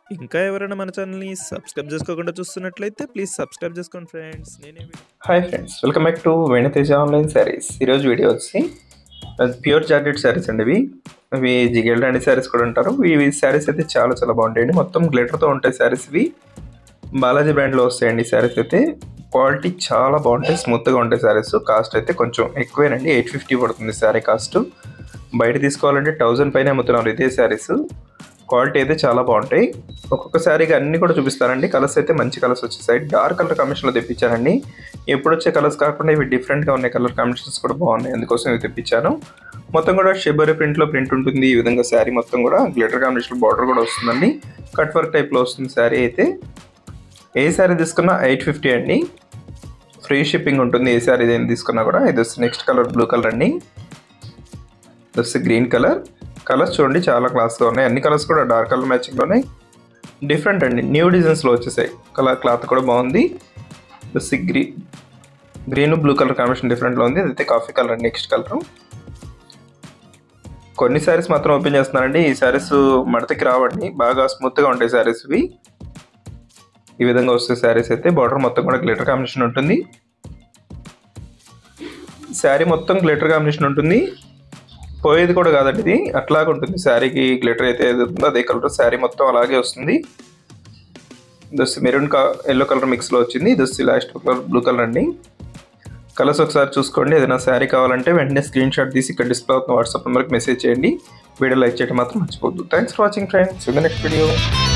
ఇంకా ఎవరైనా మన ఛానల్‌ని సబ్స్క్రైబ్ చేసుకోకుండా చూస్తున్నట్లయితే ప్లీజ్ సబ్స్క్రైబ్ చేసుకోండి ఫ్రెండ్స్. నేనే video hi friends welcome back to Venuteja online saris ఈరోజు వీడియో వచ్చి ప్యూర్ జార్జెట్ శారీస్ అండి ఇవి ఇవి జిగేల్ లాంటి శారీస్ కూడా ఉంటారు ఇవి శారీస్ అయితే చాలా చాలా బాగుంటాయండి మొత్తం గ్లిటర్తో ఉంటాయి శారీస్ ఇవి బాలాజీ బ్రాండ్లో వస్తాయండి శారీస్ అయితే క్వాలిటీ చాలా బాగుంటాయి స్మూత్గా ఉంటాయి శారీస్ కాస్ట్ అయితే కొంచెం ఎక్కువేనండి ఎయిట్ ఫిఫ్టీ పడుతుంది శారీ కాస్ట్ బయట తీసుకోవాలంటే థౌజండ్ పైన అమ్ముతున్నారు ఇదే శారీస్ క్వాలిటీ అయితే చాలా బాగుంటాయి ఒక్కొక్క శారీకి అన్ని కూడా చూపిస్తానండి కలర్స్ అయితే మంచి కలర్స్ వచ్చేసాయి డార్క్ కలర్ కాంబినేషన్లో తెప్పించానండి ఎప్పుడు వచ్చే కలర్స్ కాకుండా ఇవి డిఫరెంట్గా ఉన్నాయి కలర్ కాంబినేషన్స్ కూడా బాగున్నాయి అందుకోసం ఇవి తెప్పించాను మొత్తం కూడా షెబరీ ప్రింట్లో ప్రింట్ ఉంటుంది ఈ విధంగా శారీ మొత్తం కూడా గ్లిటర్ కాంబినేషన్ బార్డర్ కూడా వస్తుందండి కట్ వర్క్ టైప్లో వస్తుంది శారీ అయితే ఏ శారీ తీసుకున్నా ఎయిట్ ఫిఫ్టీ అండి ఫ్రీ షిప్పింగ్ ఉంటుంది ఏ శారీ ఏదైనా తీసుకున్నా కూడా ఇది వచ్చి నెక్స్ట్ కలర్ బ్లూ కలర్ అండి ఇది వచ్చి గ్రీన్ కలర్ కలర్స్ చూడండి చాలా క్లాస్గా ఉన్నాయి అన్ని కలర్స్ కూడా డార్క్ కలర్ మ్యాచింగ్లో ఉన్నాయి డిఫరెంట్ అండి న్యూ డిజైన్స్లో వచ్చేసాయి కలర్ క్లాత్ కూడా బాగుంది వచ్చి గ్రీ గ్రీన్ బ్లూ కలర్ కాంబినేషన్ డిఫరెంట్లో ఉంది అదైతే కాఫీ కలర్ నెక్స్ట్ కలర్ కొన్ని శారీస్ మాత్రం ఓపెన్ చేస్తున్నానండి ఈ శారీస్ మడతకి రావండి బాగా స్మూత్గా ఉంటాయి శారీస్ ఇవి ఈ విధంగా వస్తే శారీస్ అయితే బార్డర్ మొత్తం కూడా గ్లిటర్ కాంబినేషన్ ఉంటుంది శారీ మొత్తం గ్లిటర్ కాంబినేషన్ ఉంటుంది పోయేది కూడా కాదండి ఇది అట్లాగే ఉంటుంది శారీకి గ్లిటర్ అయితే ఏది ఉందో అదే కలర్ శారీ మొత్తం అలాగే వస్తుంది ఇది వచ్చి మెరూన్ కా ఎల్లో కలర్ మిక్స్లో వచ్చింది ఇది వచ్చి లాస్ట్ కలర్ బ్లూ కలర్ అండి కలర్స్ ఒకసారి చూసుకోండి ఏదైనా శారీ కావాలంటే వెంటనే స్క్రీన్ షాట్ తీసి ఇక్కడ డిస్ప్లే అవుతున్న వాట్సాప్ నెంబర్కి మెసేజ్ చేయండి వీడియో లైక్ చేయడం మాత్రం మర్చిపోద్దు thanks for watching friends in the next video